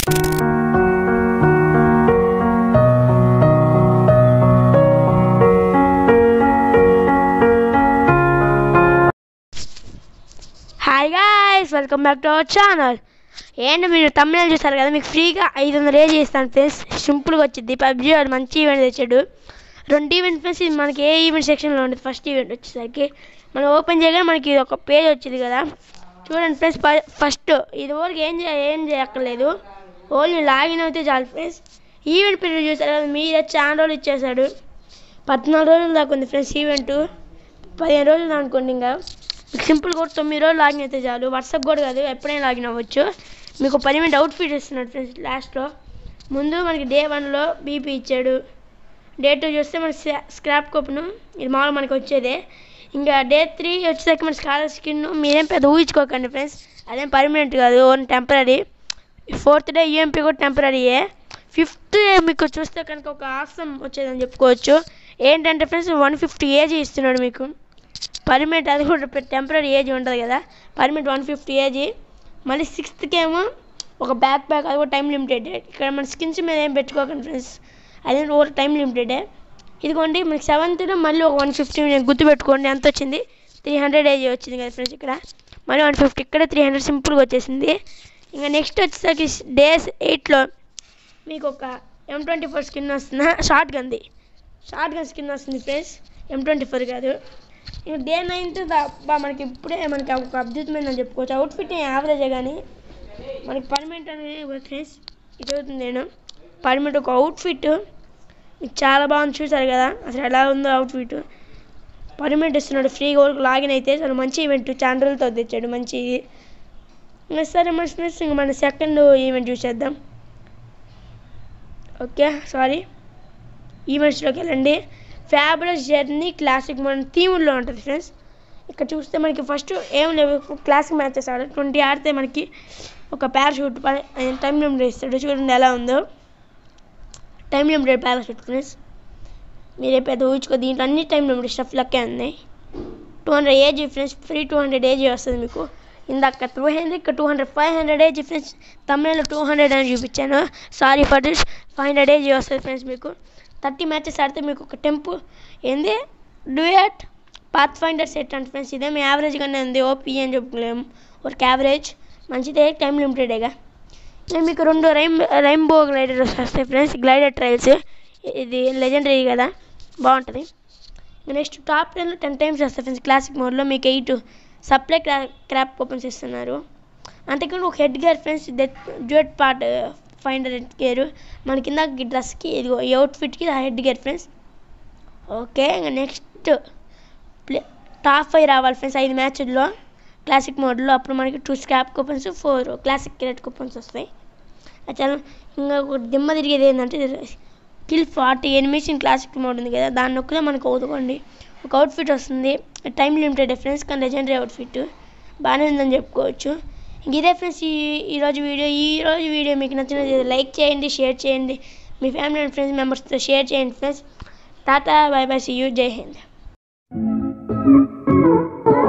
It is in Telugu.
hi guys welcome back to our channel ఏంటి మీరు తమిళ చూస్తారు కదా మీకు ఫ్రీగా ఐదు వందలు ఏజ్ ఇస్తాను ఫ్రెండ్స్ సింపుల్గా వచ్చింది పబ్జీ వాడు మంచి ఈవెంట్ తెచ్చాడు రెండు ఈవెంట్ ఫ్రెండ్స్ ఇది మనకి ఏ ఈవెంట్ సెక్షన్లో ఉంటుంది ఫస్ట్ ఈవెంట్ వచ్చేసరికి మనం ఓపెన్ చేయగానే మనకి ఇది ఒక పేజ్ వచ్చింది కదా చూడండి ఫ్రెండ్స్ ఫస్ట్ ఇది వరకు ఏం చేయ ఏం చేయక్కర్లేదు ఓన్లీ లాగిన్ అయితే చాలు ఫ్రెండ్స్ ఈవెంట్ పీరియడ్ చూసారు కదా మీరే చాలా రోజులు ఇచ్చేసాడు పద్నాలుగు రోజులు దాకా ఉంది ఫ్రెండ్స్ ఈవెంట్ పదిహేను రోజులు అనుకోండి ఇంకా మీకు సింపుల్ కూడా తొమ్మిది రోజులు లాగిన్ అయితే చాలు వాట్సాప్ కూడా కాదు ఎప్పుడైనా లాగిన్ అవ్వచ్చు మీకు పది మినిట్ అవుట్ఫిట్ ఇస్తున్నాడు ఫ్రెండ్స్ లాస్ట్లో ముందు మనకి డే వన్లో బీపీ ఇచ్చాడు డే టూ చూస్తే మన స్క్రాప్ కోప్ను ఇది మామూలు మనకి వచ్చేదే ఇంకా డే త్రీ వచ్చేసరికి మన స్కాలర్ స్కిన్ మీరేం పెద్ద ఊహించుకోకండి ఫ్రెండ్స్ అదేం పర్మనెంట్ కాదు own temporary fourth day UMP కూడా టెంపరీయే ఫిఫ్త్ డే మీకు చూస్తే కనుక ఒక ఆసం వచ్చేదని చెప్పుకోవచ్చు ఏంటంటే ఫ్రెండ్స్ వన్ ఫిఫ్టీ ఏజ్ ఇస్తున్నాడు మీకు పర్మనెంట్ అది కూడా టెంపరీ ఏజ్ ఉంటుంది కదా పర్మనెంట్ వన్ ఫిఫ్టీ ఏజ్ మళ్ళీ సిక్స్త్కి ఏమో ఒక బ్యాక్ ప్యాక్ అది కూడా టైం లిమిటెడ్ ఇక్కడ మన స్కిన్స్ మీద ఏం పెట్టుకోకండి ఫ్రెండ్స్ అది ఓవర్ టైం లిమిటెడే ఇదిగోండి మీకు సెవెంత్లో మళ్ళీ ఒక వన్ ఫిఫ్టీ గుర్తుపెట్టుకోండి ఎంత వచ్చింది త్రీ హండ్రెడ్ ఏజ్ వచ్చింది కదా ఫ్రెండ్స్ ఇక్కడ మళ్ళీ వన్ ఫిఫ్టీ ఇక్కడ త్రీ హండ్రెడ్ సింపుల్గా వచ్చేసింది ఇంకా నెక్స్ట్ వచ్చేసరికి డేస్ ఎయిట్లో మీకు ఒక ఎం ట్వంటీ ఫోర్ స్కిన్ వస్తుంది షార్ట్ గన్ది షార్ట్ గన్ స్కిన్ వస్తుంది ఫ్రెండ్స్ ఎం ట్వంటీ ఫోర్ కాదు ఇంకా డే నైన్త్ బా మనకి ఇప్పుడే మనకి ఒక అద్భుతమైందని చెప్పుకోవచ్చు అవుట్ఫిట్ యావరేజే కానీ మనకి పర్మనెంట్ అనేది ఫ్రెండ్స్ ఇది అవుతుంది నేను పర్మనెంట్ ఒక అవుట్ఫిట్ మీకు చాలా బాగుంది చూసారు కదా అసలు ఎలా ఉందో అవుట్ఫిట్ పర్మనెంట్ ఇస్తున్నాడు ఫ్రీగా వరకు లాగిన్ అయితే చాలా మంచి ఈవెంట్ చాలా రోజులతో తెచ్చాడు మంచి ఇంకా సరే మన ఫ్రెండ్స్ ఇంకా మన సెకండ్ ఈవెంట్ చూసేద్దాం ఓకే సారీ ఈవెంట్స్లోకి వెళ్ళండి ఫ్యాబులస్ జర్నీ క్లాసిక్ మన థీముల్లో ఉంటుంది ఫ్రెండ్స్ ఇక్కడ చూస్తే మనకి ఫస్ట్ ఏం లేవు క్లాసిక్ మ్యాచెస్ ఆడ ట్వంటీ ఆడితే మనకి ఒక పారాషూట్ టైం లిమిట్ ఇస్తాడు చూడండి ఎలా ఉందో టైం లిమిటెడ్ పారాషూట్ ఫ్రెండ్స్ మీరే పెద్ద ఊహించుకో దీంట్లో అన్ని టైం లిమిటెడ్ స్టఫ్ లెక్కే ఉన్నాయి two hundred AG friends free two hundred AG వస్తుంది మీకు ఇందాక టూ హండ్రెడ్ ఇక్కడ two hundred five hundred AG friends తమిళలో టూ హండ్రెడ్ అని చూపించాను sorry for this five hundred AG వస్తుంది ఫ్రెండ్స్ మీకు థర్టీ మ్యాచెస్ ఆడితే మీకు ఒక టెంపు ఏంది డూయట్ పాత్ ఫైండర్ సెట్ అంటే ఫ్రెండ్స్ ఇదే మీ యావరేజ్గానే ఉంది ఓపీ అని చెప్పుకోలేము ఒక యావరేజ్ మంచిదే టైం లిమిటెడేగా నేను మీకు రెండు రైమ్ రైంబో గ్లైడర్స్ వస్తాయి ఫ్రెండ్స్ గ్లైడర్ ట్రయల్స్ ఇది లెజెండరీ కదా బాగుంటుంది నెక్స్ట్ టాప్ టెన్లో టెన్ టైమ్స్ వస్తాయి ఫ్రెండ్స్ క్లాసిక్ మోడ్లో మీకు ఎయిట్ సప్లై క్రా క్రాప్ కూపన్స్ ఇస్తున్నారు అంతేకాకుండా ఒక హెడ్ గేర్ ఫ్రెండ్స్ డ్యూట్ పార్ట్ ఫైండర్ హెడ్ గేర్ మన కింద డ్రెస్కి ఇదిగో ఈ అవుట్ఫిట్కి ఆ హెడ్ గేర్ ఫ్రెండ్స్ ఓకే ఇంకా నెక్స్ట్ ప్లే టాప్ ఫైవ్ రావాలి ఫ్రెండ్స్ ఐదు మ్యాచ్ల్లో క్లాసిక్ మోడ్లో అప్పుడు మనకి two scrap coupons four classic credit coupons వస్తాయి చాలా ఇంకా ఒక దిమ్మ తిరిగేది ఏంటంటే kill forty enemies in classic mode ఉంది కదా దాన్ని నొక్కితే మనకు అవుతుకోండి ఒక అవుట్ఫిట్ వస్తుంది టైం లిమిటెడ్ డిఫరెన్స్ కానీ లెజెండరీ అవుట్ఫిట్ బాగానే ఉందని చెప్పుకోవచ్చు ఇంక ఇదే ఫ్రెండ్స్ ఈ ఈరోజు వీడియో ఈ రోజు వీడియో మీకు నచ్చినది లైక్ చేయండి షేర్ చేయండి మీ ఫ్యామిలీ అండ్ ఫ్రెండ్స్ మెంబర్స్తో షేర్ చేయండి ఫ్రెండ్స్ టాటా bye bye see you Jai Hind